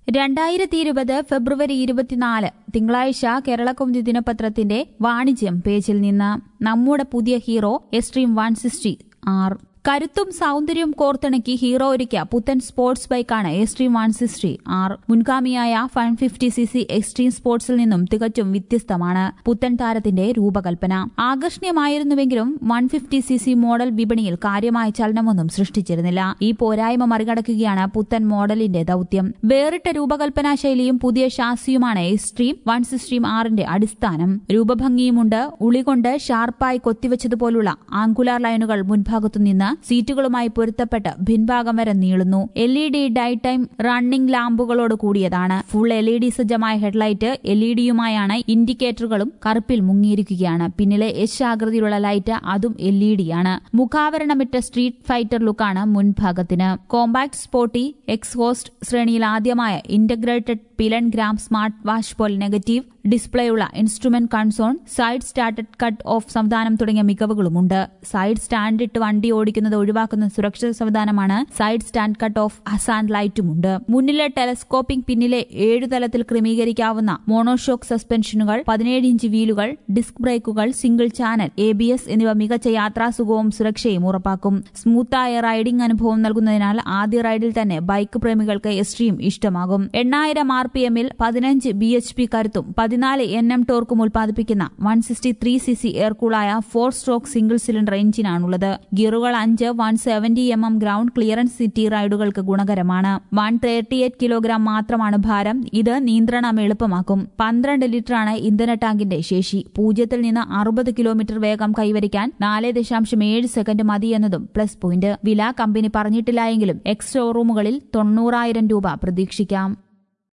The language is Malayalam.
രണ്ടായിരത്തി ഇരുപത് ഫെബ്രുവരി ഇരുപത്തിനാല് തിങ്കളാഴ്ച കേരളകൗമുദി ദിനപത്രത്തിന്റെ വാണിജ്യം പേജിൽ നിന്ന് നമ്മുടെ പുതിയ Hero Xtreme one sixty R കരുത്തും സൗന്ദര്യവും കോർത്തിണക്കി ഹീറോ ഒരുക്കിയ പുത്തൻ സ്പോർട്സ് ബൈക്കാണ് എക്സ്ട്രീം വൺ സിക്സ്റ്റി ആർ മുൻഗാമിയായ fun fifty C C Xtreme സ്പോർട്സിൽ നിന്നും തികച്ചും വ്യത്യസ്തമാണ് പുത്തൻ താരത്തിന്റെ രൂപകൽപ്പന ആകർഷണീയമായിരുന്നുവെങ്കിലും one fifty C C model വിപണിയിൽ കാര്യമായ ചലനമൊന്നും സൃഷ്ടിച്ചിരുന്നില്ല ഈ പോരായ്മ മറികടക്കുകയാണ് പുത്തൻ മോഡലിന്റെ ദൌത്യം വേറിട്ട രൂപകൽപ്പനാ ശൈലിയും പുതിയ ഷാസിയുമാണ് എക്സ്ട്രീം വൺ സിക്സ്ട്രീം ആറിന്റെ അടിസ്ഥാനം രൂപഭംഗിയുമുണ്ട് ഉളികൊണ്ട് ഷാർപ്പായി കൊത്തിവെച്ചതുപോലുള്ള ആംഗുലാർ ലൈനുകൾ മുൻഭാഗത്തുനിന്ന് സീറ്റുകളുമായി പൊരുത്തപ്പെട്ട് പിൻഭാഗം വരെ നീളുന്നു L E D day time running ലാമ്പുകളോട് കൂടിയതാണ് ഫുൾ എൽ ഇ ഡി സജ്ജമായ ഹെഡ്ലൈറ്റ് എൽ ഇ ഡിയുമായാണ് ഇൻഡിക്കേറ്ററുകളും കറുപ്പിൽ മുങ്ങിയിരിക്കുകയാണ് പിന്നിലെ എച്ച് ആകൃതിയിലുള്ള ലൈറ്റ് അതും എൽ ഇ ഡിയാണ് മുഖാവരണമിട്ട സ്ട്രീറ്റ് ഫൈറ്റർ ലുക്കാണ് മുൻഭാഗത്തിന് കോമ്പാക്ട് സ്പോർട്ടി എക്സ്ഹോസ്റ്റ് ശ്രേണിയിൽ ആദ്യമായ ഇന്റഗ്രേറ്റഡ് പിലൻ ഗ്രാം സ്മാർട്ട് വാഷ് പോൽ നെഗറ്റീവ് ഡിസ്പ്ലേയുള്ള instrument console side stand cut off സംവിധാനം തുടങ്ങിയ മികവുകളുമുണ്ട് സൈഡ് സ്റ്റാൻഡ് ഇട്ട് വണ്ടി ഓടിക്കുന്നത് ഒഴിവാക്കുന്ന സുരക്ഷാ സംവിധാനമാണ് സൈഡ് സ്റ്റാൻഡ് കട്ട് ഓഫ് ഹസാൻ ലൈറ്റുമുണ്ട് മുന്നിലെ ടെലസ്കോപ്പിംഗ് പിന്നിലെ ഏഴു തലത്തിൽ ക്രമീകരിക്കാവുന്ന മോണോഷോക്ക് സസ്പെൻഷനുകൾ പതിനേഴ് ഇഞ്ച് വീലുകൾ ഡിസ്ക് ബ്രേക്കുകൾ single channel A B S എന്നിവ മികച്ച യാത്രാസുഖവും സുരക്ഷയും ഉറപ്പാക്കും സ്മൂത്തായ റൈഡിംഗ് അനുഭവം നൽകുന്നതിനാൽ ആദ്യ റൈഡിൽ തന്നെ ബൈക്ക് പ്രേമികൾക്ക് എസ്ട്രീം ഇഷ്ടമാകും എണ്ണായിരം ആർ പി എമ്മിൽ പതിനഞ്ച് ബി എച്ച് പി കരുത്തും പതിനാല് എൻ എം ടോർക്കും ഉൽപ്പാദിപ്പിക്കുന്ന one sixty three C C എയർകൂളായ ഫോർ സ്ട്രോക്ക് സിംഗിൾ സിലിണ്ടർ എഞ്ചിനാണുള്ളത് ഗിയറുകൾ അഞ്ച് one seventy M M ground clearance city റൈഡുകൾക്ക് ഗുണകരമാണ് വൺ തേർട്ടി എയ്റ്റ് കിലോഗ്രാം മാത്രമാണ് ഭാരം ഇത് നിയന്ത്രണം എളുപ്പമാക്കും പന്ത്രണ്ട് ലിറ്ററാണ് ഇന്ധന ടാങ്കിന്റെ ശേഷി പൂജ്യത്തിൽ നിന്ന് അറുപത് കിലോമീറ്റർ വേഗം കൈവരിക്കാൻ നാല് ദശാംശം ഏഴ് സെക്കൻഡ് മതിയെന്നതും പ്ലസ് പോയിന്റ് വില കമ്പനി പറഞ്ഞിട്ടില്ല എങ്കിലും എക്സ് ഷോറൂമുകളിൽ തൊണ്ണൂറായിരം രൂപ പ്രതീക്ഷിക്കാം